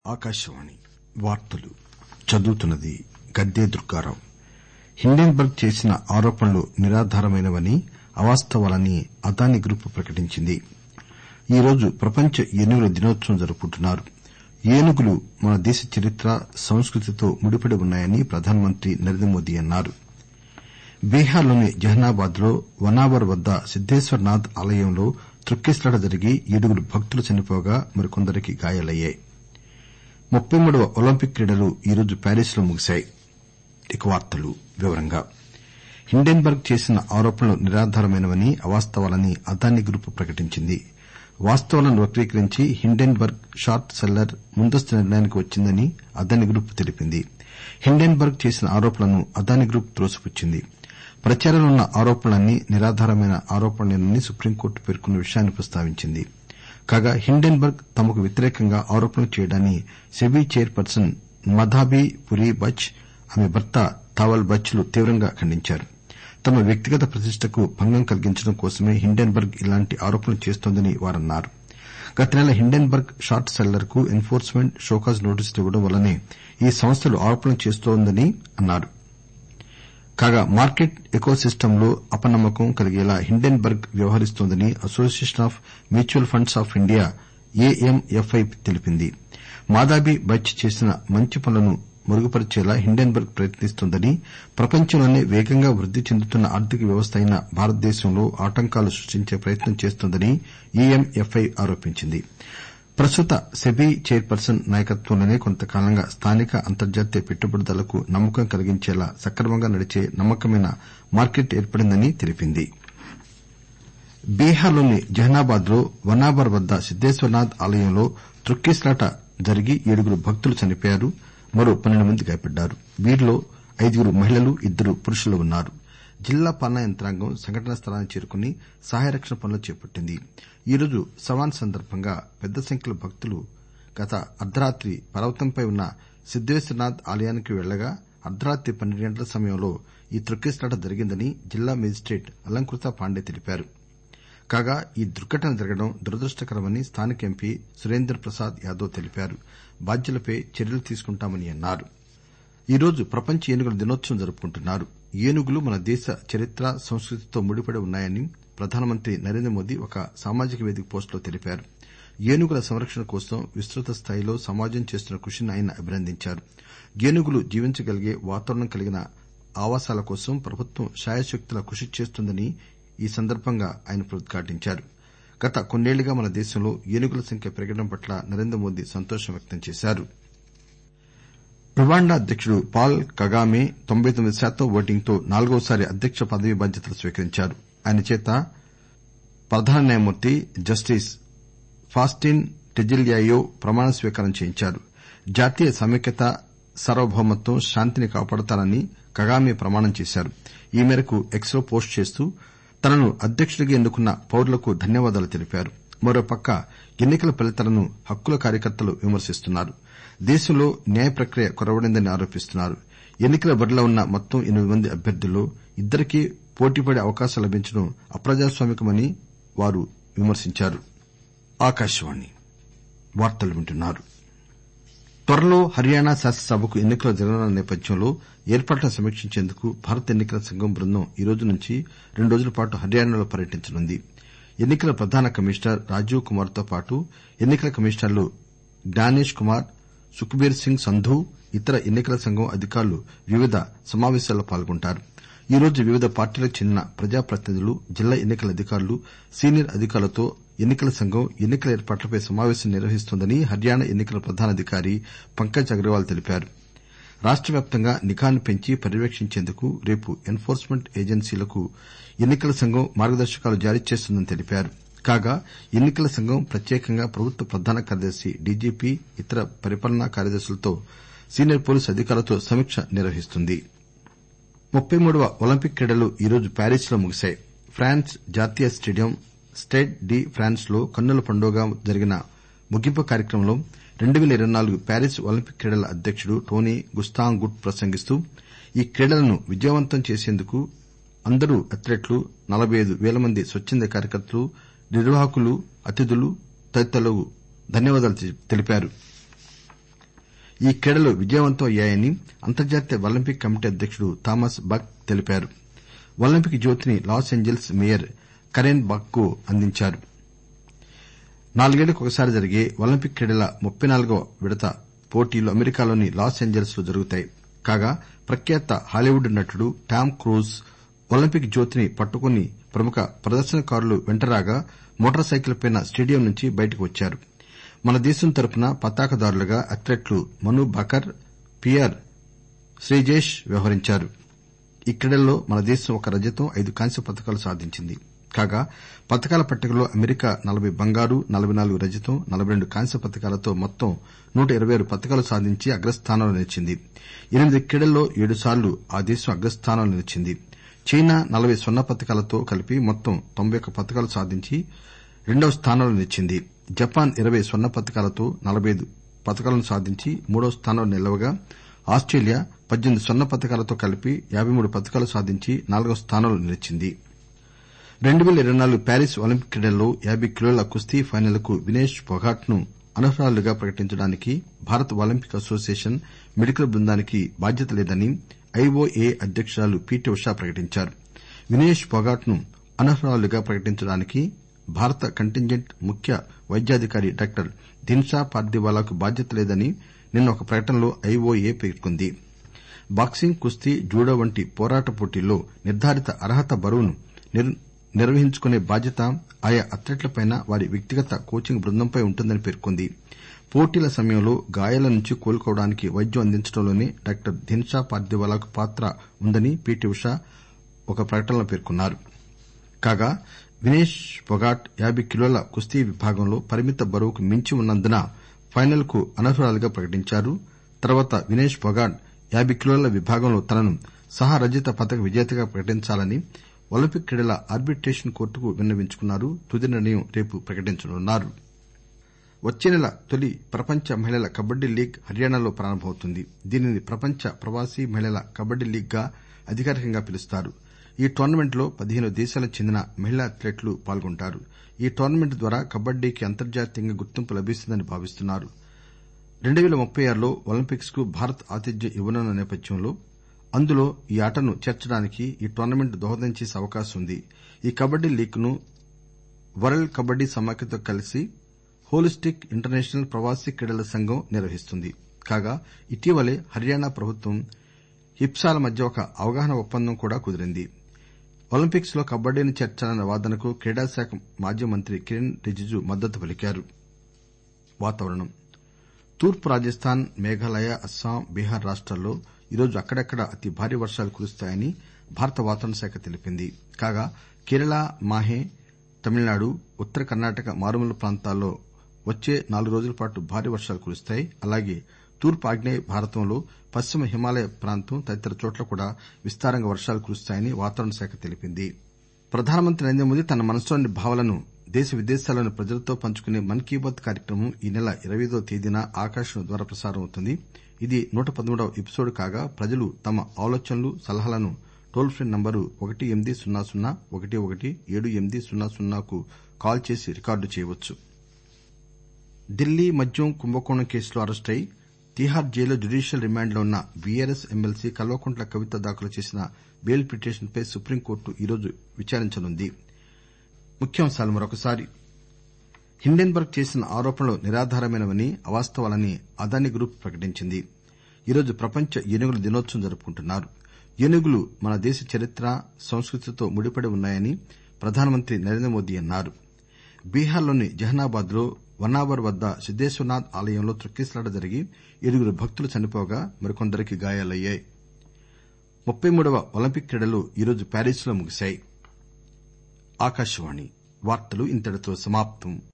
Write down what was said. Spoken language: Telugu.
ఆకాశవాణి వార్తలు చదువుతున్నది గద్దె దుర్గారావు హిండెన్బర్గ్ చేసిన ఆరోపణలు నిరాధారమైనవని అవాస్తవాలని అదానీ గ్రూప్ ప్రకటించింది ఈరోజు ప్రపంచ ఏనుగుల దినోత్సవం జరుపుకుంటున్నారు ఏనుగులు మన దేశ చరిత్ర సంస్కృతితో ముడిపడి ఉన్నాయని ప్రధానమంత్రి నరేంద్రమోదీ అన్నారు బీహార్ లోని జహనాబాద్ లో వనావర్ వద్ద సిద్దేశ్వర్ నాథ్ ఆలయంలో తొక్కిసలాట జరిగి ఏడుగురు భక్తులు చనిపోగా మరికొందరికి గాయాలయ్యాయి ముప్పై మూడవ ఒలింపిక్ క్రీడలు ఈరోజు ప్యారిస్ లో ముగిశాయి హిండెన్బర్గ్ చేసిన ఆరోపణలు నిరాధారమైనవని అవాస్తవాలని అదానీ గ్రూప్ ప్రకటించింది వాస్తవాలను వక్రీకరించి హిండెన్బర్గ్ షార్ట్ సెల్లర్ ముందస్తు నిర్ణయానికి వచ్చిందని అదానీ గ్రూప్ తెలిపింది హిండెన్బర్గ్ చేసిన ఆరోపణలను అదానీ గ్రూప్ త్రోసిపుచ్చింది ప్రచారంలో ఉన్న ఆరోపణలన్నీ నిరాధారమైన ఆరోపణలేనని సుప్రీంకోర్టు పేర్కొన్న విషయాన్ని ప్రస్తావించింది కాగా హిండెన్బర్గ్ తమకు వ్యతిరేకంగా ఆరోపణలు చేయడాన్ని SEBI chairperson Madhabi Puri Buch ఆమె భర్త ధావల్ బచ్ లు తీవ్రంగా ఖండించారు తమ వ్యక్తిగత ప్రతిష్టకు భంగం కలిగించడం కోసమే హిండెన్బర్గ్ ఇలాంటి ఆరోపణలు చేస్తోందని వారన్నారు గత నెల హిండెన్బర్గ్ షార్ట్ సెల్లర్ కు ఎన్ ఫోర్స్ మెంట్ షోకాజ్ నోటీసులు ఇవ్వడం వల్లనే ఈ సంస్థలు ఆరోపణలు చేస్తోందని అన్నారు కాగా మార్కెట్ ఎకోసిస్టమ్ లో అపనమ్మకం కలిగేలా హిండెన్బర్గ్ వ్యవహరిస్తోందని association of mutual funds of India AMFI తెలిపింది మాధాబీ బచ్ చేసిన మంచి పనులను మెరుగుపరిచేలా హిండెన్బర్గ్ ప్రయత్నిస్తోందని ప్రపంచంలోనే వేగంగా వృద్ది చెందుతున్న ఆర్థిక వ్యవస్థ అయిన భారతదేశంలో ఆటంకాలు సృష్టించే ప్రయత్నం చేస్తోందని ఎఎంఎఫ్ఐ ఆరోపించింది ప్రస్తుత సెబీ చైర్ పర్సన్ నాయకత్వంలోనే కొంతకాలంగా స్థానిక అంతర్జాతీయ పెట్టుబడిదారులకు నమ్మకం కలిగించేలా సక్రమంగా నడిచే నమ్మకమైన మార్కెట్ ఏర్పడిందని తెలిపింది బీహార్ లోని జహనాబాద్ లో వనాబర్ వద్ద సిద్దేశ్వరనాథ్ ఆలయంలో తొక్కిసలాట జరిగి ఏడుగురు భక్తులు చనిపోయారు మరో పన్నెండు మంది గాయపడ్డారు వీరిలో ఐదుగురు మహిళలు ఇద్దరు పురుషులు ఉన్నారు జిల్లా పాలనా యంత్రాంగం సంఘటనా స్థలానికి చేరుకుని సహాయ రక్షణ పనులు చేపట్టింది ఈరోజు సవాన్ సందర్బంగా పెద్ద సంఖ్యలో భక్తులు గత అర్దరాత్రి పర్వతంపై ఉన్న సిద్దేశ్వరనాథ్ ఆలయానికి వెళ్లగా అర్దరాత్రి పన్నెండు గంటల సమయంలో ఈ తొక్కిసలాట జరిగిందని జిల్లా మేజిస్టేట్ అలంకృత పాండే తెలిపారు కాగా ఈ దుర్ఘటన జరగడం దురదృష్టకరమని స్థానిక ఎంపీ సురేందర్ ప్రసాద్ యాదవ్ తెలిపారు బాధ్యులపై చర్యలు తీసుకుంటామని అన్నారు ఈరోజు ప్రపంచ ఏనుగుల దినోత్సవం జరుపుకుంటున్నారు ఏనుగులు మన దేశ చరిత్ర సంస్కృతితో ముడిపడి ఉన్నాయని ప్రధానమంత్రి నరేంద్రమోదీ ఒక సామాజిక వేదిక పోస్టులో తెలిపారు ఏనుగుల సంరక్షణ కోసం విస్తృత స్థాయిలో సమాజం చేస్తున్న కృషిని ఆయన అభినందించారు ఏనుగులు జీవించగలిగే వాతావరణం కలిగిన ఆవాసాల కోసం ప్రభుత్వం శాయశక్తులా కృషి చేస్తోందని ఈ సందర్బంగా ఆయన ఉద్ఘాటించారు గత కొన్నేళ్లుగా మన దేశంలో ఏనుగుల సంఖ్య పెరగడం పట్ల నరేంద్రమోదీ సంతోషం వ్యక్తం చేశారు రువాండా అధ్యకుడు పాల్ కగామే తొంభై తొమ్మిది శాతం ఓటింగ్ తో నాల్గవసారి అధ్యక్ష పదవీ బాధ్యతలు స్వీకరించారు ఆయన చేత ప్రధాన న్యాయమూర్తి జస్టిస్ ఫాస్టిన్ టెజిల్యాయో ప్రమాణ స్వీకారం చేయించారు జాతీయ సమైక్యత సార్వభౌమత్వం శాంతిని కాపాడతానని కగామే ప్రమాణం చేశారు ఈ మేరకు ఎక్స్ లో పోస్టు చేస్తూ తనను అధ్యకుడిగా ఎన్నుకున్న పౌరులకు ధన్యవాదాలు తెలిపారు మరోపక్క ఎన్ని కల ఫలితాలను హక్కుల కార్యకర్తలు విమర్శిస్తున్నారు దేశంలో న్యాయ ప్రక్రియ కొరవడిందని ఆరోపిస్తున్నారు ఎన్ని కల బరిలో ఉన్న మొత్తం ఎనిమిది మంది అభ్యర్థుల్లో ఇద్దరికీ పోటీపడే అవకాశం లభించడం అప్రజాస్వామికమని వారు విమర్శించారు త్వరలో హర్యానా శాసనసభకు ఎన్ని కలు జరగనున్న నేపథ్యంలో ఏర్పాట్లను సమీక్షించేందుకు భారత ఎన్ని కల సంఘం బృందం ఈరోజు నుంచి రెండు రోజుల పాటు హర్యానాలో పర్యటించనుంది ఎన్ని కల ప్రధాన కమిషనర్ రాజీవ్ కుమార్ తో పాటు ఎన్ని కల కమిషనర్లు జ్ఞానేష్ కుమార్ సుఖ్బీర్ సింగ్ సంధూ ఇతర ఎన్ని కల సంఘం అధికారులు వివిధ సమావేశాల్లో పాల్గొంటారు ఈరోజు వివిధ పార్టీలకు చెందిన ప్రజాప్రతినిధులు జిల్లా ఎన్ని కల అధికారులు సీనియర్ అధికారులతో ఎన్ని కల సంఘం ఎన్ని కల ఏర్పాట్లపై సమావేశం నిర్వహిస్తోందని హర్యానా ఎన్ని కల ప్రధానాధికారి పంకజ్ అగ్రవాల్ తెలిపారు రాష్ట వ్యాప్తంగా నిఘాను పెంచి పర్యవేక్షించేందుకు రేపు ఎన్ ఫోర్స్ మెంట్ ఏజెన్సీలకు ఎన్ని కల సంఘం మార్గదర్శకాలు జారీ చేస్తుందని తెలిపారు కాగా ఎన్ని కల సంఘం ప్రత్యేకంగా ప్రభుత్వ ప్రధాన కార్యదర్శి డీజీపీ ఇతర పరిపాలనా కార్యదర్శులతో సీనియర్ పోలీసు అధికారులతో సమీక్ష నిర్వహిస్తుంది ముప్పై మూడవ ఒలింపిక్ క్రీడలు ఈరోజు ప్యారిస్ లో ముగిశాయి ఫ్రాన్స్ జాతీయ స్టేడియం స్టేడ్ డి ఫ్రాన్స్ లో కన్నుల పండువగా జరిగిన ముగింపు కార్యక్రమంలో రెండు పేల ఇరవై నాలుగు ప్యారిస్ ఒలింపిక్ క్రీడల అధ్యకుడు టోనీ గుస్తాంగుట్ ప్రసంగిస్తూ ఈ క్రీడలను విజయవంతం చేసేందుకు అందరూ అథ్లెట్లు నలబై ఐదు పేల మంది స్వచ్చంద కార్యకర్తలు నిర్వాహకులు అతిథులు తదితరులకు ధన్యవాదాలు తెలిపారు ఈ క్రీడలు విజయవంతం అయ్యాయని అంతర్జాతీయ ఒలింపిక్ కమిటీ అధ్యకుడు థామస్ బక్ తెలిపారు ఒలింపిక్ జ్యోతిని Los Angeles mayor Karen Bass కు అందించారు నాలుగేళ్లకు ఒకసారి జరిగే ఒలింపిక్ క్రీడల ముప్పై నాలుగవ విడత పోటీలు అమెరికాలోని లాస్ ఏంజెల్స్ లో జరుగుతాయి కాగా ప్రఖ్యాత హాలీవుడ్ నటుడు టామ్ క్రూజ్ ఒలింపిక్ జ్యోతిని పట్టుకుని ప్రముఖ ప్రదర్శనకారులు వెంటరాగా మోటార్ సైకిల్ పై స్టేడియం నుంచి బయటకు వచ్చారు మన దేశం తరపున పతాకదారులుగా అథ్లెట్లు మను భాకర్ పియర్ శ్రీజేష్ వ్యవహరించారు ఈ క్రీడల్లో మన దేశం ఒక రజతం ఐదు కాంస్య పతకాలు సాధించింది కాగా పతకాల పట్టికలో అమెరికా నలబై బంగారు నలబై నాలుగు రజతం నలబై రెండు కాంస్య పతకాలతో మొత్తం నూట ఇరవై ఆరు పతకాలు సాధించి అగ్రస్థానంలో నిలిచింది ఎనిమిది క్రీడల్లో ఏడుసార్లు ఆ దేశం అగ్రస్థానంలో నిలిచింది చైనా నలబై స్వర్ణ పతకాలతో కలిపి మొత్తం తొంభై ఒక్క పతకాలు సాధించి రెండవ స్థానంలో నిలిచింది జపాన్ ఇరవై స్వర్ణ పతకాలతో నలబై ఐదు పతకాలను సాధించి మూడవ స్థానంలో నిలవగా ఆస్టేలియా పద్దెనిమిది స్వర్ణ పతకాలతో కలిపి యాబై మూడు పతకాలు సాధించి నాల్గవ స్థానంలో నిలిచింది రెండు పేల ఇరవై నాలుగు ప్యారిస్ ఒలింపిక్ క్రీడల్లో యాబై కిలోల కుస్తీ ఫైనల్ కు వినేష్ ఫొగాట్ ను అనర్హురాలుగా ప్రకటించడానికి భారత ఒలింపిక్ అసోసియేషన్ మెడికల్ బృందానికి బాధ్యత లేదని ఐఓఏ అధ్యకురాలు పీటీ ఉషా ప్రకటించారు వినేష్ ఫొగాట్ ను అనర్హురాలుగా ప్రకటించడానికి భారత కంటింజెంట్ ముఖ్య వైద్యాధికారి డాక్టర్ దిన్షా పార్దివాలాకు బాధ్యత లేదని నిన్న ఒక ప్రకటనలో ఐఓఏ పేర్కొంది బాక్సింగ్ కుస్తీ జూడో వంటి పోరాట పోటీల్లో నిర్దారిత అర్హత బరువును నిర్వహించుకునే బాధ్యత ఆయా అథ్లెట్లపై వారి వ్యక్తిగత కోచింగ్ బృందంపై ఉంటుందని పేర్కొంది పోటీల సమయంలో గాయాల నుంచి కోలుకోవడానికి వైద్యం అందించడంలోనే డాక్టర్ దిన్షా పార్దివాలాకు పాత్ర ఉందని పీటీ ఉషా ఒక ప్రకటనలో పేర్కొన్నారు కాగా వినేష్ ఫొగాట్ యాబై కిలోల కుస్తీ విభాగంలో పరిమిత బరువుకు మించి ఉన్నందున ఫైనల్ కు అనర్హురాలుగా ప్రకటించారు తర్వాత వినేష్ ఫొగాట్ యాబై కిలోల విభాగంలో తనను సహ రజత పతక విజేతగా ప్రకటించాలని ఒలింపిక్ క్రీడల ఆర్బిట్రేషన్ కోర్టుకు విన్నవించుకున్నారు తుది నిర్ణయం రేపు ప్రకటించనున్నారు వచ్చే నెల తొలి ప్రపంచ మహిళల కబడ్డీ లీగ్ హర్యానాలో ప్రారంభమవుతుంది దీనిని ప్రపంచ ప్రవాసీ మహిళల కబడ్డీ లీగ్ గా అధికారికంగా పిలుస్తారు ఈ టోర్నమెంట్ లో పదిహేను దేశాలకు చెందిన మహిళా అథ్లెట్లు పాల్గొంటారు ఈ టోర్నమెంట్ ద్వారా కబడ్డీకి అంతర్జాతీయంగా గుర్తింపు లభిస్తుందని భావిస్తున్నారు రెండు పేల ముప్పై ఆరులో ఒలింపిక్స్ కు భారత్ ఆతిథ్యం ఇవ్వనున్న నేపథ్యంలో అందులో ఈ ఆటను చేర్చడానికి ఈ టోర్నమెంట్ దోహదం చేసే అవకాశం ఉంది ఈ కబడ్డీ లీగ్ ను వరల్డ్ కబడ్డీ సమాఖ్యతో కలిసి హోలిస్టిక్ ఇంటర్నేషనల్ ప్రవాసీ క్రీడల సంఘం నిర్వహిస్తుంది కాగా ఇటీవలే హర్యానా ప్రభుత్వం హిప్సాల మధ్య ఒక అవగాహన ఒప్పందం కూడా కుదిరింది ఒలింపిక్స్ లో కబడ్డీని చేర్చాలన్న వాదనకు క్రీడాశాఖ మాజీ మంత్రి కిరణ్ రిజిజు మద్దతు పలికారు తూర్పు రాజస్థాన్ మేఘాలయ అస్సాం బీహార్ రాష్టాల్లో ఈరోజు అక్కడక్కడా అతి భారీ వర్షాలు కురుస్తాయని భారత వాతావరణ శాఖ తెలిపింది కాగా కేరళ మాహే తమిళనాడు ఉత్తర కర్ణాటక మారుమూల ప్రాంతాల్లో వచ్చే నాలుగు రోజుల పాటు భారీ వర్షాలు కురుస్తాయి అలాగే తూర్పు ఆగ్నేయ భారతంలో పశ్చిమ హిమాలయ ప్రాంతం తదితర చోట్ల కూడా విస్తారంగా వర్షాలు కురుస్తాయని వాతావరణ శాఖ తెలిపింది ప్రధానమంత్రి నరేంద్ర మోదీ తన మనసులోని భావాలను దేశ విదేశాల్లోని ప్రజలతో పంచుకునే మన్ కీ బాత్ కార్యక్రమం ఈ నెల ఇరవై ఐదవ తేదీన ఆకాశవాణి ద్వారా ప్రసారం అవుతుంది ఇది నూట పదమూడవ ఎపిసోడ్ కాగా ప్రజలు తమ ఆలోచనలు సలహాలను టోల్ ఫ్రీ నంబరు ఒకటి ఎనిమిది సున్నా సున్నా ఒకటి ఒకటి ఏడు ఎనిమిది సున్నా సున్నాకు కాల్ చేసి రికార్డు చేయవచ్చు ఢిల్లీ మద్యం కుంభకోణం కేసులో అరెస్టై తీహార్ జైల్లో జ్యుడీషియల్ రిమాండ్ లో ఉన్న బీఆర్ఎస్ ఎమ్మెల్సీ కల్వకుంట్ల కవిత దాఖలు చేసిన బెయిల్ పిటిషన్ పై సుప్రీంకోర్టు ఈరోజు విచారించనుంది హిండెన్బర్గ్ చేసిన ఆరోపణలు నిరాధారమైనవని అవాస్తవాలని అదానీ గ్రూప్ ప్రకటించింది ఈరోజు ప్రపంచ ఏనుగుల దినోత్సవం జరుపుకుంటున్నారు ఏనుగులు మన దేశ చరిత్ర సంస్కృతితో ముడిపడి ఉన్నాయని ప్రధానమంత్రి నరేంద్రమోదీ అన్నారు బీహార్ లోని జహనాబాద్ లో వన్నావర్ వద్ద సిద్దేశ్వరనాథ్ ఆలయంలో తొక్కిసలాట జరిగి ఏడుగురు భక్తులు చనిపోగా మరికొందరికి గాయాలయ్యాయి ముప్పై మూడవ ఒలింపిక్ క్రీడలు ఈరోజు ప్యారిస్ లో ముగిశాయి